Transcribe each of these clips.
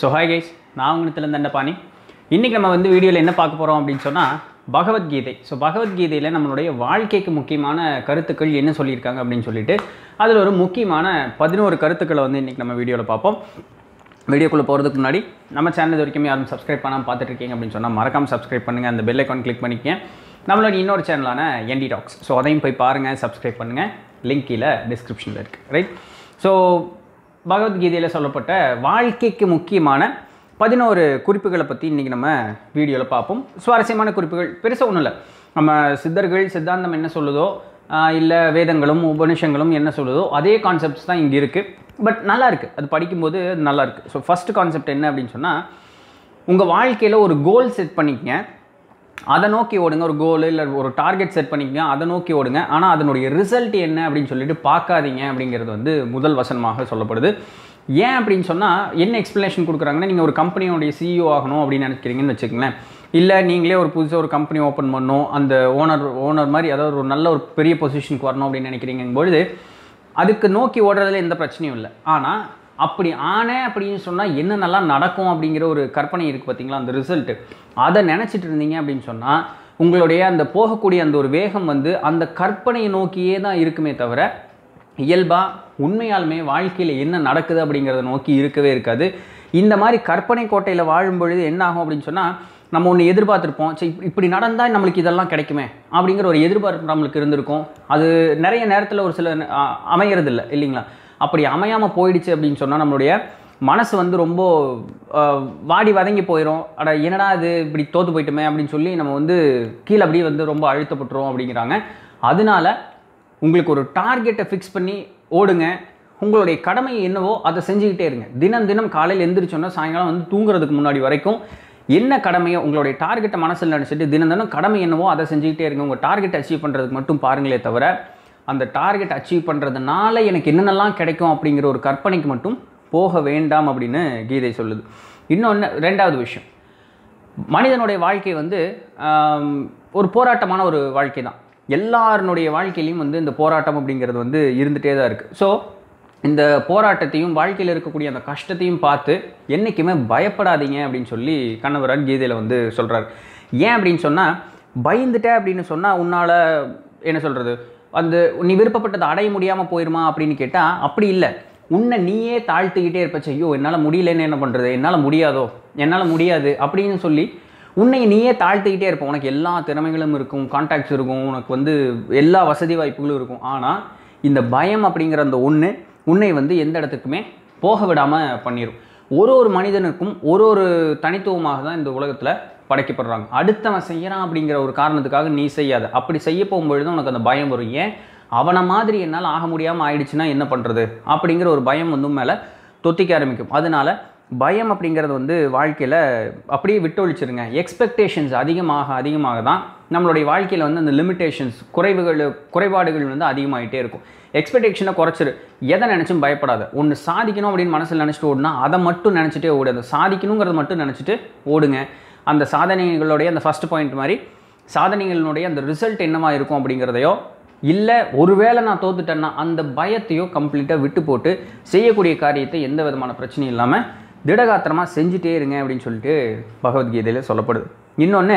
so hi guys நான் உங்கள்கிட்ட தண்டபாணி இன்றைக்கி நம்ம வந்து வீடியோவில் என்ன பார்க்க போகிறோம் அப்படின்னு சொன்னால் பகவத்கீதை ஸோ பகவத்கீதையில் நம்மளுடைய வாழ்க்கைக்கு முக்கியமான கருத்துக்கள் என்ன சொல்லியிருக்காங்க அப்படின்னு சொல்லிட்டு அதில் ஒரு முக்கியமான பதினோரு கருத்துக்களை வந்து இன்றைக்கி நம்ம வீடியோவில் பார்ப்போம் வீடியோக்குள்ளே போகிறதுக்கு முன்னாடி நம்ம சேனல் இது வரைக்கும் யாரும் சப்ஸ்கிரைப் பண்ணாமல் பார்த்துட்டு இருக்கீங்க அப்படின்னு சொன்னால் மறக்காமல் சப்ஸ்கிரைப் பண்ணுங்கள் அந்த பெல் ஐக்கான் கிளிக் பண்ணிக்கங்க நம்மளோட இன்னொரு சேனலான என்டி டாக்ஸ் ஸோ அதையும் போய் பாருங்கள் சப்ஸ்கிரைப் பண்ணுங்கள் லிங்க் கீழே டிஸ்கிரிப்ஷனில் இருக்குது ரைட் ஸோ பகவத்கீதையில் சொல்லப்பட்ட வாழ்க்கைக்கு முக்கியமான பதினோரு குறிப்புகளை பற்றி இன்றைக்கி நம்ம வீடியோவில் பார்ப்போம் சுவாரஸ்யமான குறிப்புகள் பெருசாக ஒன்றும் இல்லை நம்ம சித்தர்கள் சித்தாந்தம் என்ன சொல்லுதோ இல்லை வேதங்களும் உபனிஷங்களும் என்ன சொல்லுதோ அதே கான்செப்ட்ஸ் தான் இங்கே இருக்குது பட் நல்லா இருக்குது அது படிக்கும்போது அது நல்லா இருக்குது ஸோ ஃபஸ்ட்டு கான்செப்ட் என்ன அப்படின்னு சொன்னால் உங்கள் வாழ்க்கையில் ஒரு கோல் செட் பண்ணிக்கங்க அதை நோக்கி ஓடுங்க ஒரு கோல் இல்லை ஒரு டார்கெட் செட் பண்ணிக்கங்க அதை நோக்கி ஓடுங்க ஆனால் அதனுடைய ரிசல்ட் என்ன அப்படின்னு சொல்லிட்டு பார்க்காதீங்க அப்படிங்கிறது வந்து முதல் வசனமாக சொல்லப்படுது ஏன் அப்படின்னு சொன்னால் என்ன எக்ஸ்ப்ளனேஷன் கொடுக்குறாங்கன்னா நீங்கள் ஒரு கம்பெனியோடைய சிஇஓ ஆகணும் அப்படின்னு நினைக்கிறீங்கன்னு வச்சுக்கங்களேன் இல்லை நீங்களே ஒரு புதுசாக ஒரு கம்பெனி ஓப்பன் பண்ணணும் அந்த ஓனர் ஓனர் மாதிரி அதாவது ஒரு நல்ல ஒரு பெரிய பொசிஷனுக்கு வரணும் அப்படின்னு நினைக்கிறீங்கும் பொழுது அதுக்கு நோக்கி ஓடுறதுல எந்த பிரச்சனையும் இல்லை ஆனால் அப்படி ஆனேன் அப்படின்னு சொன்னால் என்னென்னலாம் நடக்கும் அப்படிங்கிற ஒரு கற்பனை இருக்குது பார்த்தீங்களா அந்த ரிசல்ட்டு அதை நினச்சிட்டு இருந்தீங்க அப்படின்னு சொன்னால் உங்களுடைய அந்த போகக்கூடிய அந்த ஒரு வேகம் வந்து அந்த கற்பனையை நோக்கியே தான் இருக்குமே தவிர இயல்பாக உண்மையாலுமே வாழ்க்கையில் என்ன நடக்குது அப்படிங்கிறத நோக்கி இருக்கவே இருக்காது இந்த மாதிரி கற்பனை கோட்டையில் வாழும் பொழுது என்ன ஆகும் அப்படின்னு சொன்னால் நம்ம ஒன்று எதிர்பார்த்துருப்போம் சரி இப்படி நடந்தால் நம்மளுக்கு இதெல்லாம் கிடைக்குமே அப்படிங்கிற ஒரு எதிர்பார்ப்பு நம்மளுக்கு இருந்திருக்கும் அது நிறைய நேரத்தில் ஒரு சில அமைகிறது இல்லை இல்லைங்களா அப்படி அமையாமல் போயிடுச்சு அப்படின்னு சொன்னால் நம்மளுடைய மனசு வந்து ரொம்ப வாடி வதங்கி போயிடும் அட என்னடா இது இப்படி தோற்று போயிட்டுமே அப்படின்னு சொல்லி நம்ம வந்து கீழே அப்படியே வந்து ரொம்ப அழுத்தப்பட்டுரும் அப்படிங்கிறாங்க அதனால உங்களுக்கு ஒரு டார்கெட்டை ஃபிக்ஸ் பண்ணி ஓடுங்க உங்களுடைய கடமை என்னவோ அதை செஞ்சுக்கிட்டே இருங்க தினம் தினம் காலையில் எந்திரிச்சோன்னா சாயங்காலம் வந்து தூங்குறதுக்கு முன்னாடி வரைக்கும் என்ன கடமையோ உங்களுடைய டார்கெட்டை மனசில் நினச்சிட்டு தினம் தினம் கடமை என்னவோ அதை செஞ்சுக்கிட்டே இருங்க உங்கள் டார்கெட் அச்சீவ் பண்ணுறதுக்கு மட்டும் பாருங்களே தவிர அந்த டார்கெட் அச்சீவ் பண்ணுறதுனால எனக்கு என்னென்னலாம் கிடைக்கும் அப்படிங்கிற ஒரு கற்பனைக்கு மட்டும் போக வேண்டாம் அப்படின்னு கீதை சொல்லுது இன்னொன்று ரெண்டாவது விஷயம் மனிதனுடைய வாழ்க்கை வந்து ஒரு போராட்டமான ஒரு வாழ்க்கை தான் எல்லாருடைய வாழ்க்கையிலையும் வந்து இந்த போராட்டம் அப்படிங்கிறது வந்து இருந்துகிட்டே தான் இருக்குது ஸோ இந்த போராட்டத்தையும் வாழ்க்கையில் இருக்கக்கூடிய அந்த கஷ்டத்தையும் பார்த்து என்றைக்குமே பயப்படாதீங்க அப்படின்னு சொல்லி கண்ணவரான் கீதையில் வந்து சொல்கிறார் ஏன் அப்படின்னு சொன்னால் பயந்துட்ட அப்படின்னு சொன்னால் உன்னால் என்ன சொல்கிறது அந்த நீ விருப்பப்பட்டதை அடைய முடியாமல் போயிருமா அப்படின்னு கேட்டால் அப்படி இல்லை உன்னை நீயே தாழ்த்துக்கிட்டே இருப்பச்ச ஐயோ என்னால் முடியலன்னு என்ன பண்ணுறது என்னால் முடியாதோ என்னால் முடியாது அப்படின்னு சொல்லி உன்னை நீயே தாழ்த்துக்கிட்டே இருப்போம் உனக்கு எல்லா திறமைகளும் இருக்கும் கான்டாக்ட்ஸ் இருக்கும் உனக்கு வந்து எல்லா வசதி வாய்ப்புகளும் இருக்கும் ஆனால் இந்த பயம் அப்படிங்கிற அந்த ஒன்று உன்னை வந்து எந்த இடத்துக்குமே போக விடாமல் பண்ணிடும் ஒரு ஒரு மனிதனுக்கும் ஒரு ஒரு தனித்துவமாக தான் இந்த உலகத்தில் படைக்கப்படுறாங்க அடுத்தவன் செய்யறான் அப்படிங்கிற ஒரு காரணத்துக்காக நீ செய்யாத அப்படி செய்ய போகும்பொழுது உனக்கு அந்த பயம் வரும் ஏன் அவனை மாதிரி என்னால் ஆக முடியாமல் ஆயிடுச்சுன்னா என்ன பண்ணுறது அப்படிங்கிற ஒரு பயம் வந்து மேலே தொத்திக்க ஆரம்பிக்கும் அதனால பயம் அப்படிங்கிறது வந்து வாழ்க்கையில் அப்படியே விட்டொழிச்சிருங்க எக்ஸ்பெக்டேஷன்ஸ் அதிகமாக அதிகமாக தான் நம்மளுடைய வாழ்க்கையில் வந்து அந்த லிமிட்டேஷன்ஸ் குறைவுகள் குறைபாடுகள் வந்து அதிகமாகிட்டே இருக்கும் எக்ஸ்பெக்டேஷனை குறைச்சிரு எதை நினச்சும் பயப்படாத ஒன்று சாதிக்கணும் அப்படின்னு மனசில் நினச்சிட்டு ஓடுனா அதை மட்டும் நினச்சிட்டே ஓடாது சாதிக்கணுங்கிறத மட்டும் நினச்சிட்டு ஓடுங்க அந்த சாதனைகளுடைய அந்த ஃபஸ்ட் பாயிண்ட் மாதிரி சாதனைகளினுடைய அந்த ரிசல்ட் என்னவாக இருக்கும் அப்படிங்கிறதையோ இல்லை ஒருவேளை நான் தோத்துட்டேன்னா அந்த பயத்தையோ கம்ப்ளீட்டாக விட்டு போட்டு செய்யக்கூடிய காரியத்தை எந்த விதமான பிரச்சனையும் இல்லாமல் திடகாத்திரமாக செஞ்சுட்டே இருங்க அப்படின்னு சொல்லிட்டு பகவத்கீதையில் சொல்லப்படுது இன்னொன்று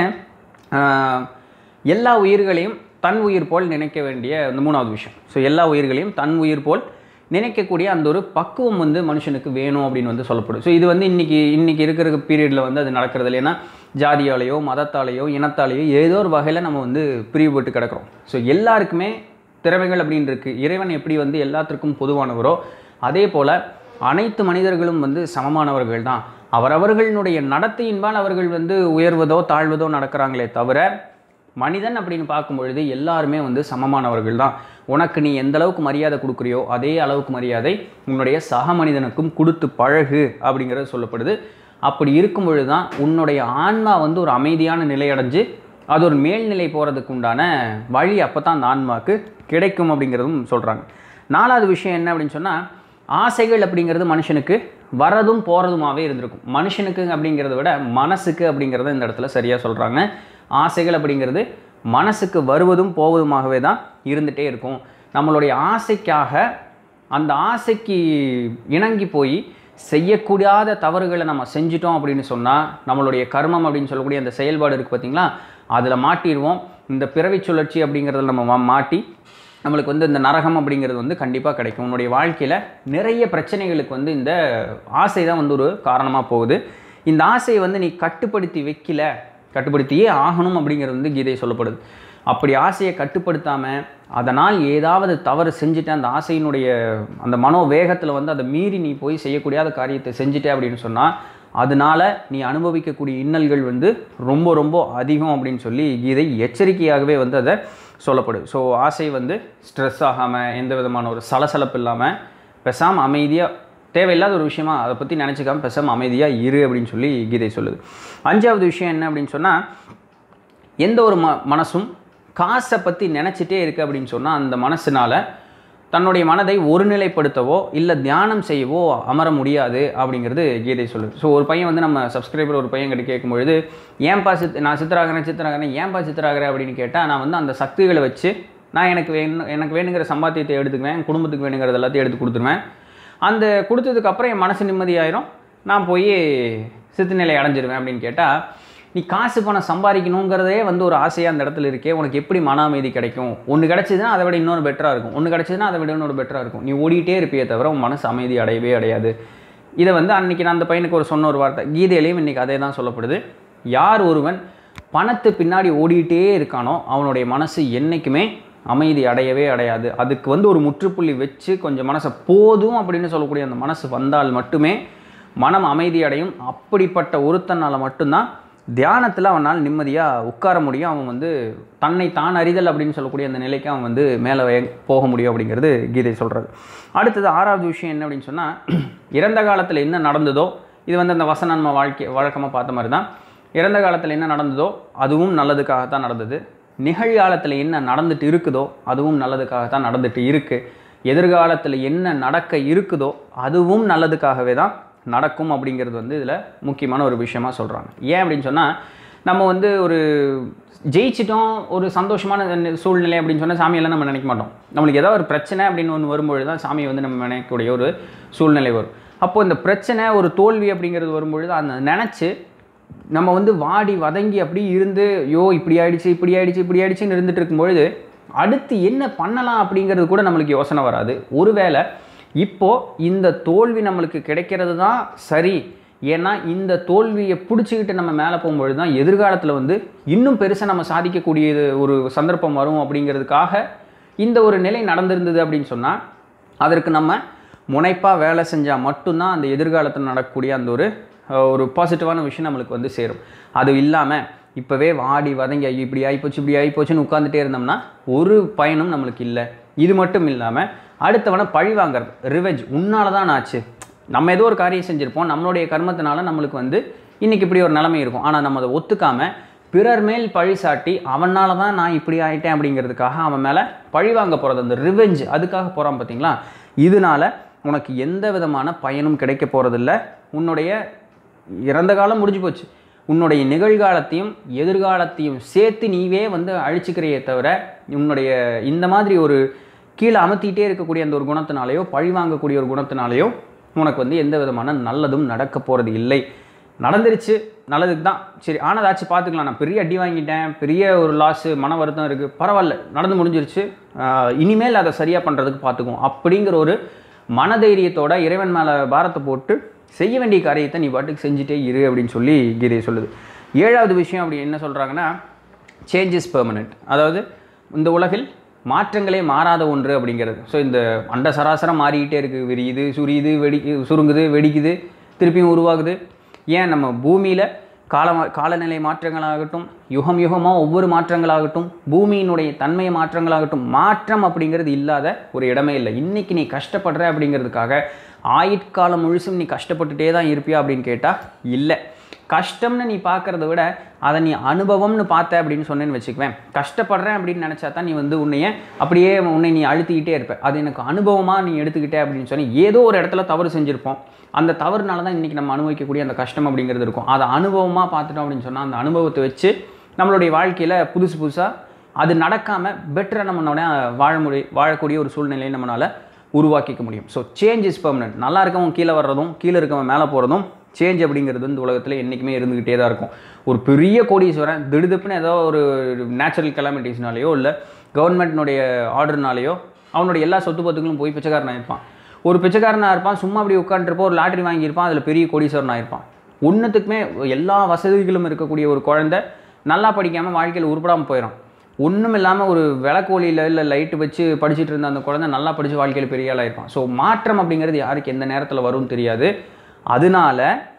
எல்லா உயிர்களையும் தன் உயிர் போல் நினைக்க வேண்டிய அந்த மூணாவது விஷயம் ஸோ எல்லா உயிர்களையும் தன் உயிர் போல் நினைக்கக்கூடிய அந்த ஒரு பக்குவம் வந்து மனுஷனுக்கு வேணும் அப்படின்னு வந்து சொல்லப்படும் ஸோ இது வந்து இன்றைக்கி இன்றைக்கி இருக்கிற பீரியடில் வந்து அது நடக்கிறது இல்லை ஏன்னா ஜாதியாலேயோ மதத்தாலேயோ இனத்தாலேயோ ஏதோ ஒரு வகையில் நம்ம வந்து பிரிவுபட்டு கிடக்கிறோம் ஸோ எல்லாருக்குமே திறமைகள் அப்படின்னு இருக்குது இறைவன் எப்படி வந்து எல்லாத்திற்கும் பொதுவானவரோ அதே போல் அனைத்து மனிதர்களும் வந்து சமமானவர்கள் தான் அவரவர்களுடைய நடத்தையின்பால் அவர்கள் வந்து உயர்வதோ தாழ்வதோ நடக்கிறாங்களே தவிர மனிதன் அப்படின்னு பார்க்கும் பொழுது எல்லாருமே வந்து சமமானவர்கள் தான் உனக்கு நீ எந்த அளவுக்கு மரியாதை கொடுக்குறியோ அதே அளவுக்கு மரியாதை உன்னுடைய சக மனிதனுக்கும் கொடுத்து பழகு அப்படிங்கிறது சொல்லப்படுது அப்படி இருக்கும் பொழுது தான் உன்னுடைய ஆன்மா வந்து ஒரு அமைதியான நிலை அடைஞ்சு அது ஒரு மேல்நிலை போகிறதுக்கு உண்டான வழி அப்போ தான் அந்த ஆன்மாவுக்கு கிடைக்கும் அப்படிங்கிறதும் சொல்கிறாங்க நாலாவது விஷயம் என்ன அப்படின்னு சொன்னால் ஆசைகள் அப்படிங்கிறது மனுஷனுக்கு வரதும் போகிறதுமாவே இருந்திருக்கும் மனுஷனுக்கு அப்படிங்கிறத விட மனசுக்கு அப்படிங்கிறத இந்த இடத்துல சரியாக சொல்கிறாங்க ஆசைகள் அப்படிங்கிறது மனசுக்கு வருவதும் போவதுமாகவே தான் இருந்துகிட்டே இருக்கும் நம்மளுடைய ஆசைக்காக அந்த ஆசைக்கு இணங்கி போய் செய்யக்கூடாத தவறுகளை நம்ம செஞ்சிட்டோம் அப்படின்னு சொன்னால் நம்மளுடைய கர்மம் அப்படின்னு சொல்லக்கூடிய அந்த செயல்பாடு இருக்குது பார்த்தீங்களா அதில் மாட்டிடுவோம் இந்த பிறவி சுழற்சி அப்படிங்கிறதுல நம்ம மா- மாட்டி நம்மளுக்கு வந்து இந்த நரகம் அப்படிங்கிறது வந்து கண்டிப்பாக கிடைக்கும் உன்னுடைய வாழ்க்கையில் நிறைய பிரச்சனைகளுக்கு வந்து இந்த ஆசை தான் வந்து ஒரு காரணமாக போகுது இந்த ஆசையை வந்து நீ கட்டுப்படுத்தி வைக்கல கட்டுப்படுத்தியே ஆகணும் அப்படிங்கிறது வந்து கீதை சொல்லப்படுது அப்படி ஆசையை கட்டுப்படுத்தாமல் அதனால் ஏதாவது தவறு செஞ்சுட்டு அந்த ஆசையினுடைய அந்த மனோ வேகத்தில் வந்து அதை மீறி நீ போய் செய்யக்கூடாத காரியத்தை செஞ்சுட்டே அப்படின்னு சொன்னால் அதனால நீ அனுபவிக்கக்கூடிய இன்னல்கள் வந்து ரொம்ப ரொம்ப அதிகம் அப்படின்னு சொல்லி கீதை எச்சரிக்கையாகவே வந்து அதை சொல்லப்படுது ஸோ ஆசை வந்து ஸ்ட்ரெஸ் ஆகாமல் எந்த விதமான ஒரு சலசலப்பு இல்லாமல் பேசாமல் அமைதியாக தேவையில்லாத ஒரு விஷயமா அதை பற்றி நினச்சிக்காம பேசாமல் அமைதியாக இரு அப்படின்னு சொல்லி கீதை சொல்லுது அஞ்சாவது விஷயம் என்ன அப்படின்னு சொன்னால் எந்த ஒரு ம மனசும் காசை பற்றி நினச்சிட்டே இருக்கு அப்படின்னு சொன்னால் அந்த மனசுனால தன்னுடைய மனதை ஒருநிலைப்படுத்தவோ இல்லை தியானம் செய்யவோ அமர முடியாது அப்படிங்கிறது கீதை சொல்லுது ஸோ ஒரு பையன் வந்து நம்ம சப்ஸ்கிரைபர் ஒரு பையன் கிட்ட கேட்கும்பொழுது ஏன்பா சித் நான் சித்தராகிறேன் சித்தராகிறேன் ஏன்பா சித்தராகிறேன் அப்படின்னு கேட்டால் நான் வந்து அந்த சக்திகளை வச்சு நான் எனக்கு வேணும் எனக்கு வேணுங்கிற சம்பாத்தியத்தை எடுத்துக்குவேன் என் குடும்பத்துக்கு வேணுங்கிறது எல்லாத்தையும் எடுத்து கொடுத்துருவேன் அந்த கொடுத்ததுக்கு அப்புறம் என் மனசு நிம்மதியாயிரும் நான் போய் சித்து நிலை அடைஞ்சிருவேன் அப்படின்னு கேட்டால் நீ காசு பணம் சம்பாதிக்கணுங்கிறதே வந்து ஒரு ஆசையாக அந்த இடத்துல இருக்கே உனக்கு எப்படி மன அமைதி கிடைக்கும் ஒன்று கிடச்சிதுன்னா அதை விட இன்னொரு பெட்டராக இருக்கும் ஒன்று கிடச்சிதுன்னா அதை விட இன்னொரு பெட்டராக இருக்கும் நீ ஓடிட்டே இருப்பியே தவிர உன் மனசு அமைதி அடையவே அடையாது இதை வந்து அன்னைக்கு நான் அந்த பையனுக்கு ஒரு சொன்ன ஒரு வார்த்தை கீதையிலையும் இன்றைக்கி அதே தான் சொல்லப்படுது யார் ஒருவன் பணத்து பின்னாடி ஓடிட்டே இருக்கானோ அவனுடைய மனசு என்றைக்குமே அமைதி அடையவே அடையாது அதுக்கு வந்து ஒரு முற்றுப்புள்ளி வச்சு கொஞ்சம் மனசை போதும் அப்படின்னு சொல்லக்கூடிய அந்த மனசு வந்தால் மட்டுமே மனம் அமைதி அடையும் அப்படிப்பட்ட ஒருத்தனால் மட்டும்தான் தியானத்தில் அவனால் நிம்மதியாக உட்கார முடியும் அவன் வந்து தன்னை தான் அறிதல் அப்படின்னு சொல்லக்கூடிய அந்த நிலைக்கு அவன் வந்து மேலே போக முடியும் அப்படிங்கிறது கீதை சொல்கிறது அடுத்தது ஆறாவது விஷயம் என்ன அப்படின்னு சொன்னால் இறந்த காலத்தில் என்ன நடந்ததோ இது வந்து அந்த வசன நம்ம வாழ்க்கை வழக்கமாக பார்த்த மாதிரி தான் இறந்த காலத்தில் என்ன நடந்ததோ அதுவும் நல்லதுக்காகத்தான் நடந்தது நிகழ்காலத்தில் என்ன நடந்துட்டு இருக்குதோ அதுவும் நல்லதுக்காகத்தான் நடந்துட்டு இருக்குது எதிர்காலத்தில் என்ன நடக்க இருக்குதோ அதுவும் நல்லதுக்காகவே தான் நடக்கும் அப்படிங்கிறது வந்து இதில் முக்கியமான ஒரு விஷயமா சொல்கிறாங்க ஏன் அப்படின்னு சொன்னால் நம்ம வந்து ஒரு ஜெயிச்சிட்டோம் ஒரு சந்தோஷமான நி- சூழ்நிலை அப்படின்னு சொன்னால் சாமியெல்லாம் நம்ம நினைக்க மாட்டோம் நம்மளுக்கு ஏதாவது ஒரு பிரச்சனை அப்படின்னு ஒன்று வரும்பொழுது தான் சாமியை வந்து நம்ம நினைக்கக்கூடிய ஒரு சூழ்நிலை வரும் அப்போது இந்த பிரச்சனை ஒரு தோல்வி அப்படிங்கிறது வரும்பொழுது அந்த நினச்சி நம்ம வந்து வாடி வதங்கி அப்படி இருந்து யோ இப்படி ஆயிடுச்சு இப்படி ஆயிடுச்சு இப்படி ஆயிடுச்சுன்னு இருந்துட்டு இருக்கும்பொழுது அடுத்து என்ன பண்ணலாம் அப்படிங்கிறது கூட நம்மளுக்கு யோசனை வராது ஒருவேளை இப்போ இந்த தோல்வி நம்மளுக்கு கிடைக்கிறது தான் சரி ஏன்னா இந்த தோல்வியை பிடிச்சிக்கிட்டு நம்ம மேலே போகும்பொழுது தான் எதிர்காலத்தில் வந்து இன்னும் பெருசாக நம்ம சாதிக்கக்கூடியது ஒரு சந்தர்ப்பம் வரும் அப்படிங்கிறதுக்காக இந்த ஒரு நிலை நடந்திருந்தது அப்படின்னு சொன்னால் அதற்கு நம்ம முனைப்பாக வேலை செஞ்சால் மட்டும்தான் அந்த எதிர்காலத்தில் நடக்கக்கூடிய அந்த ஒரு அஹ், ஒரு பாசிட்டிவான விஷயம் நம்மளுக்கு வந்து சேரும் அது இல்லாமல் இப்போவே வாடி வதங்கி ஐயோ இப்படி ஆகிப்போச்சு இப்படி ஆகிப்போச்சுன்னு உட்காந்துட்டே இருந்தோம்னா ஒரு பயனும் நம்மளுக்கு இல்லை இது மட்டும் இல்லாமல் அடுத்தவனை பழி வாங்குறது ரிவெஜ் உன்னால தான் ஆச்சு நம்ம ஏதோ ஒரு காரியம் செஞ்சுருப்போம் நம்மளுடைய கர்மத்தினால நம்மளுக்கு வந்து இன்னைக்கு இப்படி ஒரு நிலைமை இருக்கும் ஆனால் நம்ம அதை ஒத்துக்காம பிறர் மேல் பழி சாட்டி அவனால தான் நான் இப்படி ஆயிட்டேன் அப்படிங்கிறதுக்காக அவன் மேலே பழி வாங்க போகிறது அந்த ரிவெஞ்ச் அதுக்காக போகிறான் பார்த்தீங்களா இதனால உனக்கு எந்த விதமான பயனும் கிடைக்க போகிறதில்ல உன்னுடைய இறந்த காலம் முடிஞ்சு போச்சு உன்னுடைய நிகழ்காலத்தையும் எதிர்காலத்தையும் சேர்த்து நீவே வந்து அழிச்சுக்கிறையே தவிர உன்னுடைய இந்த மாதிரி ஒரு கீழே அமர்த்திட்டே இருக்கக்கூடிய அந்த ஒரு குணத்தினாலேயோ பழி வாங்கக்கூடிய ஒரு குணத்தினாலேயோ உனக்கு வந்து எந்த விதமான நல்லதும் நடக்க போகிறது இல்லை நடந்துருச்சு நல்லதுக்கு தான் சரி ஆனதாச்சு பார்த்துக்கலாம் நான் பெரிய அடி வாங்கிட்டேன் பெரிய ஒரு லாஸு மன வருத்தம் இருக்குது பரவாயில்ல நடந்து முடிஞ்சிருச்சு ஆஹ் இனிமேல் அதை சரியாக பண்ணுறதுக்கு பார்த்துக்குவோம் அப்படிங்கிற ஒரு மனதைரியத்தோட இறைவன் மேலே பாரத்தை போட்டு செய்ய வேண்டிய காரியத்தை நீ பாட்டுக்கு செஞ்சுட்டே இரு அப்படின்னு சொல்லி கீதை சொல்லுது ஏழாவது விஷயம் அப்படி என்ன சொல்கிறாங்கன்னா சேஞ்ச் இஸ் பெர்மனெண்ட் அதாவது இந்த உலகில் மாற்றங்களே மாறாத ஒன்று அப்படிங்கிறது ஸோ இந்த அண்ட சராசரம் மாறிக்கிட்டே இருக்குது விரியுது சுரியுது வெடி சுருங்குது வெடிக்குது திருப்பியும் உருவாகுது ஏன் நம்ம பூமியில் கால காலநிலை மாற்றங்களாகட்டும் யுகம் யுகமாக ஒவ்வொரு மாற்றங்களாகட்டும் பூமியினுடைய தன்மை மாற்றங்களாகட்டும் மாற்றம் அப்படிங்கிறது இல்லாத ஒரு இடமே இல்லை இன்னைக்கு நீ கஷ்டப்படுற அப்படிங்கிறதுக்காக ஆயுட்காலம் முழுசும் நீ கஷ்டப்பட்டுட்டே தான் இருப்பியா அப்படின்னு கேட்டால் இல்லை கஷ்டம்னு நீ பார்க்கறத விட அதை நீ அனுபவம்னு பார்த்த அப்படின்னு சொன்னேன்னு வச்சுக்குவேன் கஷ்டப்படுறேன் அப்படின்னு நினச்சா தான் நீ வந்து உன்னைய அப்படியே உன்னை நீ அழுத்திக்கிட்டே இருப்ப அது எனக்கு அனுபவமாக நீ எடுத்துக்கிட்டே அப்படின்னு சொல்லி ஏதோ ஒரு இடத்துல தவறு செஞ்சுருப்போம் அந்த தவறுனால தான் இன்றைக்கி நம்ம அனுபவிக்கக்கூடிய அந்த கஷ்டம் அப்படிங்கிறது இருக்கும் அதை அனுபவமாக பார்த்துட்டோம் அப்படின்னு சொன்னால் அந்த அனுபவத்தை வச்சு நம்மளுடைய வாழ்க்கையில் புதுசு புதுசாக அது நடக்காமல் பெட்டராக நம்மளோட வாழ முடி வாழக்கூடிய ஒரு சூழ்நிலையை நம்மளால் உருவாக்கிக்க முடியும் ஸோ சேஞ்ச் இஸ் பெர்மனன்ட் நல்லா இருக்கவன் கீழே வர்றதும் கீழே இருக்கவன் மேலே போகிறதும் சேஞ்ச் அப்படிங்கிறது இந்த உலகத்தில் என்றைக்குமே இருந்துக்கிட்டே தான் இருக்கும் ஒரு பெரிய கோடீஸ்வரன் திடுதுப்புன்னு ஏதோ ஒரு நேச்சுரல் கலாமிட்டிஸ்னாலேயோ இல்லை கவர்மெண்ட்னுடைய ஆர்டர்னாலேயோ அவனுடைய எல்லா சொத்து பத்துக்களும் போய் பிச்சைக்காரனாக இருப்பான் ஒரு பிச்சைக்காரனாக இருப்பான் சும்மா அப்படி உட்காந்துருப்போ ஒரு லாட்டரி வாங்கியிருப்பான் அதில் பெரிய கோடீஸ்வரனாக இருப்பான் ஒன்றுத்துக்குமே எல்லா வசதிகளும் இருக்கக்கூடிய ஒரு குழந்தை நல்லா படிக்காமல் வாழ்க்கையில் உருப்படாமல் போயிடும் ஒன்றும் இல்லாமல் ஒரு விளக்கோலியில் இல்லை லைட்டு வச்சு படிச்சுட்டு இருந்த அந்த குழந்தை நல்லா படித்து வாழ்க்கையில் பெரிய ஆளாக இருப்பான் ஸோ மாற்றம் அப்படிங்கிறது யாருக்கு எந்த நேரத்தில் வரும்னு தெரியாது அதனால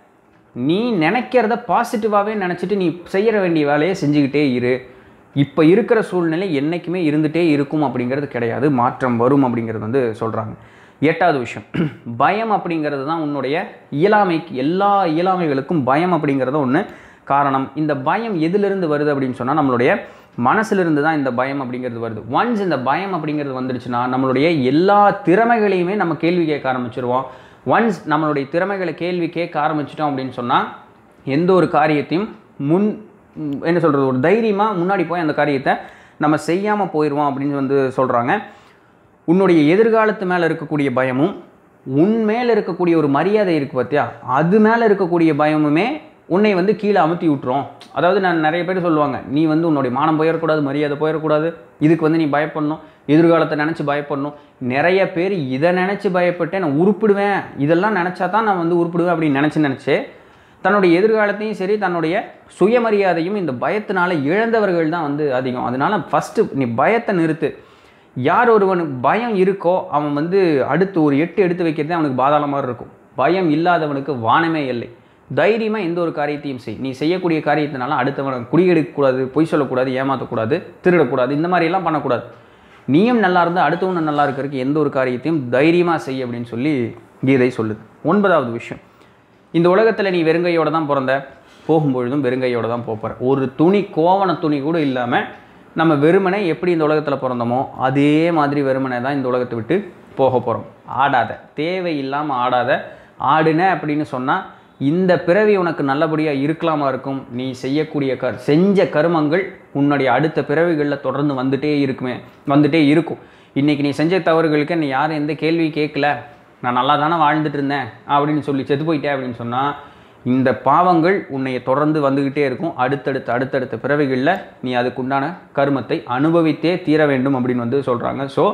நீ நினைக்கிறத பாசிட்டிவாகவே நினச்சிட்டு நீ செய்ய வேண்டிய வேலையை செஞ்சுக்கிட்டே இரு இப்போ இருக்கிற சூழ்நிலை என்றைக்குமே இருந்துகிட்டே இருக்கும் அப்படிங்கிறது கிடையாது மாற்றம் வரும் அப்படிங்கிறது வந்து சொல்கிறாங்க எட்டாவது விஷயம் பயம் அப்படிங்கிறது தான் உன்னுடைய இயலாமைக்கு எல்லா இயலாமைகளுக்கும் பயம் அப்படிங்கிறது ஒன்று காரணம் இந்த பயம் எதிலிருந்து வருது அப்படின்னு சொன்னால் நம்மளுடைய மனசிலிருந்து தான் இந்த பயம் அப்படிங்கிறது வருது ஒன்ஸ் இந்த பயம் அப்படிங்கிறது வந்துடுச்சுன்னா நம்மளுடைய எல்லா திறமைகளையுமே நம்ம கேள்வி கேட்க ஆரம்பிச்சிருவோம் ஒன்ஸ் நம்மளுடைய திறமைகளை கேள்வி கேட்க ஆரம்பிச்சிட்டோம் அப்படின்னு சொன்னால் எந்த ஒரு காரியத்தையும் முன் ம், என்ன சொல்கிறது ஒரு தைரியமாக முன்னாடி போய் அந்த காரியத்தை நம்ம செய்யாமல் போயிடுவோம் அப்படின்னு வந்து சொல்கிறாங்க உன்னுடைய எதிர்காலத்து மேலே இருக்கக்கூடிய பயமும் உன் மேலே இருக்கக்கூடிய ஒரு மரியாதை இருக்குது பார்த்தியா அது மேலே இருக்கக்கூடிய பயமுமே உன்னை வந்து கீழே அமுத்தி விட்டுரும் அதாவது நான் நிறைய பேர் சொல்லுவாங்க நீ வந்து உன்னுடைய மானம் போயிடக்கூடாது மரியாதை போயிடக்கூடாது இதுக்கு வந்து நீ பயப்படணும் எதிர்காலத்தை நினச்சி பயப்படணும் நிறைய பேர் இதை நினச்சி பயப்பட்டேன் நான் உருப்பிடுவேன் இதெல்லாம் நினச்சா தான் நான் வந்து உருப்பிடுவேன் அப்படின்னு நினச்சி நினச்சி தன்னுடைய எதிர்காலத்தையும் சரி தன்னுடைய சுயமரியாதையும் இந்த பயத்தினால இழந்தவர்கள் தான் வந்து அதிகம் அதனால ஃபஸ்ட்டு நீ பயத்தை நிறுத்து யார் ஒருவனுக்கு பயம் இருக்கோ அவன் வந்து அடுத்து ஒரு எட்டு எடுத்து வைக்கிறதே அவனுக்கு பாதாள மாதிரி இருக்கும் பயம் இல்லாதவனுக்கு வானமே இல்லை தைரியமாக எந்த ஒரு காரியத்தையும் செய் நீ செய்யக்கூடிய காரியத்தினால அடுத்தவனை குடியெடுக்கக்கூடாது பொய் சொல்லக்கூடாது ஏமாற்றக்கூடாது திருடக்கூடாது இந்த மாதிரியெல்லாம் பண்ணக்கூடாது நீயும் நல்லா இருந்தால் அடுத்தவனும் நல்லா இருக்கிறதுக்கு எந்த ஒரு காரியத்தையும் தைரியமாக செய் அப்படின்னு சொல்லி கீதை சொல்லுது ஒன்பதாவது விஷயம் இந்த உலகத்தில் நீ வெறுங்கையோட தான் பிறந்த போகும்பொழுதும் வெறுங்கையோட தான் போக போகிற ஒரு துணி கோவண துணி கூட இல்லாமல் நம்ம வெறுமனே எப்படி இந்த உலகத்தில் பிறந்தோமோ அதே மாதிரி வெறுமனே தான் இந்த உலகத்தை விட்டு போக போகிறோம் ஆடாத தேவையில்லாமல் ஆடாத ஆடுன அப்படின்னு சொன்னால் இந்த பிறவி உனக்கு நல்லபடியாக இருக்கலாமா இருக்கும் நீ செய்யக்கூடிய க செஞ்ச கருமங்கள் உன்னுடைய அடுத்த பிறவிகளில் தொடர்ந்து வந்துட்டே இருக்குமே வந்துட்டே இருக்கும் இன்றைக்கி நீ செஞ்ச தவறுகளுக்கு நீ யாரும் எந்த கேள்வி கேட்கல நான் நல்லா தானே வாழ்ந்துட்டு இருந்தேன் அப்படின்னு சொல்லி செத்து போயிட்டேன் அப்படின்னு சொன்னால் இந்த பாவங்கள் உன்னை தொடர்ந்து வந்துக்கிட்டே இருக்கும் அடுத்தடுத்த அடுத்தடுத்த பிறவிகளில் நீ அதுக்குண்டான கருமத்தை அனுபவித்தே தீர வேண்டும் அப்படின்னு வந்து சொல்கிறாங்க ஸோ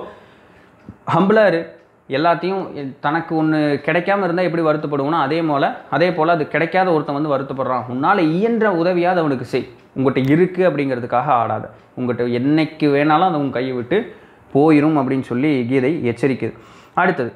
ஹம்பிளாக இரு எல்லாத்தையும் எ- தனக்கு ஒன்று கிடைக்காம இருந்தால் எப்படி வருத்தப்படுவோனோ அதே போல் அதே போல் அது கிடைக்காத ஒருத்தன் வந்து வருத்தப்படுறான் உன்னால் இயன்ற உதவியாவது அவனுக்கு செய் உங்கள்கிட்ட இருக்குது அப்படிங்கிறதுக்காக ஆடாத உங்கள்கிட்ட என்னைக்கு வேணாலும் அது உன் கையை விட்டு போயிடும் அப்படின்னு சொல்லி கீதை எச்சரிக்குது அடுத்தது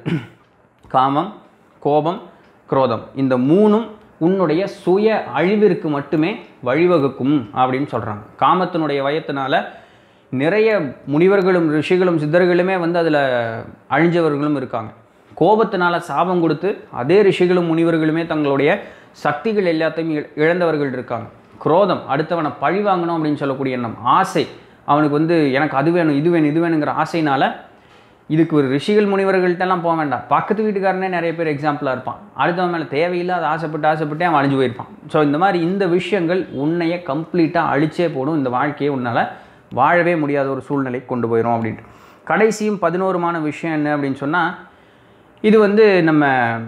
காமம் கோபம் குரோதம் இந்த மூணும் உன்னுடைய சுய அழிவிற்கு மட்டுமே வழிவகுக்கும் அப்படின்னு சொல்கிறாங்க காமத்தினுடைய வயத்தினால நிறைய முனிவர்களும் ரிஷிகளும் சித்தர்களுமே வந்து அதில் அழிஞ்சவர்களும் இருக்காங்க கோபத்தினால சாபம் கொடுத்து அதே ரிஷிகளும் முனிவர்களுமே தங்களுடைய சக்திகள் எல்லாத்தையும் இழ- இழந்தவர்கள் இருக்காங்க குரோதம் அடுத்தவனை பழி வாங்கணும் அப்படின்னு சொல்லக்கூடிய எண்ணம் ஆசை அவனுக்கு வந்து எனக்கு அது வேணும் இது வேணும் இது வேணுங்கிற ஆசைனால இதுக்கு ஒரு ரிஷிகள் முனிவர்கள்ட்டெல்லாம் போக வேண்டாம் பக்கத்து வீட்டுக்காரனே நிறைய பேர் எக்ஸாம்பிளாக இருப்பான் அடுத்தவன் மேலே தேவையில்லாத ஆசைப்பட்டு ஆசைப்பட்டு அவன் அழிஞ்சு போயிருப்பான் ஸோ இந்த மாதிரி இந்த விஷயங்கள் உன்னைய கம்ப்ளீட்டாக அழிச்சே போடும் இந்த வாழ்க்கையை உன்னால் வாழவே முடியாத ஒரு சூழ்நிலை கொண்டு போயிடும் அப்படின்ட்டு கடைசியும் பதினோருமான விஷயம் என்ன அப்படின்னு சொன்னால் இது வந்து நம்ம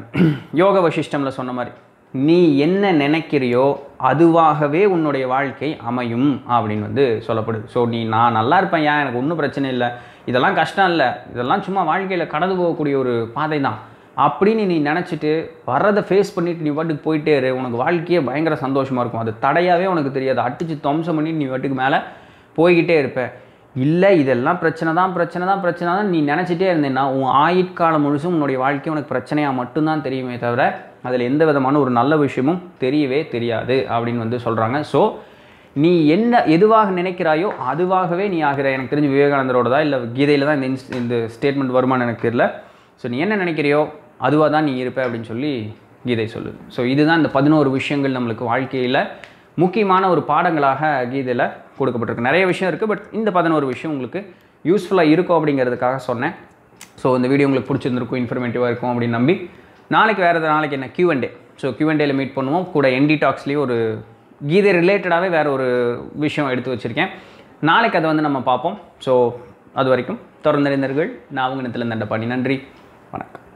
யோக வசிஷ்டமில் சொன்ன மாதிரி நீ என்ன நினைக்கிறியோ அதுவாகவே உன்னுடைய வாழ்க்கை அமையும் அப்படின்னு வந்து சொல்லப்படுது ஸோ நீ நான் நல்லா இருப்பேன் ஏன் எனக்கு ஒன்றும் பிரச்சனை இல்லை இதெல்லாம் கஷ்டம் இல்லை இதெல்லாம் சும்மா வாழ்க்கையில் கடந்து போகக்கூடிய ஒரு பாதை தான் அப்படின்னு நீ நினச்சிட்டு வர்றதை ஃபேஸ் பண்ணிட்டு நீ பாட்டுக்கு போயிட்டே இரு உனக்கு வாழ்க்கையே பயங்கர சந்தோஷமாக இருக்கும் அது தடையாகவே உனக்கு தெரியாது அடிச்சு துவம்சம் பண்ணி நீ பாட்டுக்கு மேலே போய்கிட்டே இருப்ப இல்லை இதெல்லாம் பிரச்சனை தான் பிரச்சனை தான் பிரச்சனை தான் நீ நினச்சிட்டே இருந்தேன்னா உன் ஆயுட்காலம் முழுசும் உன்னுடைய வாழ்க்கை உனக்கு பிரச்சனையாக மட்டும்தான் தெரியுமே தவிர அதில் எந்த விதமான ஒரு நல்ல விஷயமும் தெரியவே தெரியாது அப்படின்னு வந்து சொல்கிறாங்க ஸோ நீ என்ன எதுவாக நினைக்கிறாயோ அதுவாகவே நீ ஆகிற எனக்கு தெரிஞ்சு விவேகானந்தரோட தான் இல்லை கீதையில் தான் இந்த இன்ஸ்- இந்த ஸ்டேட்மெண்ட் வருமானு எனக்கு தெரியல ஸோ நீ என்ன நினைக்கிறியோ அதுவாக தான் நீ இருப்ப அப்படின்னு சொல்லி கீதை சொல்லுது ஸோ இதுதான் இந்த பதினோரு விஷயங்கள் நம்மளுக்கு வாழ்க்கையில் முக்கியமான ஒரு பாடங்களாக கீதையில் கொடுக்கப்பட்டிருக்கு நிறைய விஷயம் இருக்குது பட் இந்த பதினோரு விஷயம் உங்களுக்கு யூஸ்ஃபுல்லாக இருக்கும் அப்படிங்கிறதுக்காக சொன்னேன் ஸோ இந்த வீடியோ உங்களுக்கு பிடிச்சிருந்திருக்கும் இன்ஃபர்மேட்டிவாக இருக்கும் அப்படின்னு நம்பி நாளைக்கு வேறு எதாவது நாளைக்கு என்ன Q&A ஸோ Q&Aல மீட் பண்ணுவோம் கூட என்டி டாக்ஸ்லேயும் ஒரு கீதை ரிலேட்டடாகவே வேறு ஒரு விஷயம் எடுத்து வச்சுருக்கேன் நாளைக்கு அதை வந்து நம்ம பார்ப்போம் ஸோ அது வரைக்கும் தொடர்ந்து அறிந்தர்கள் நான் அவங்க நிலத்தில் நண்டபாணி நன்றி வணக்கம்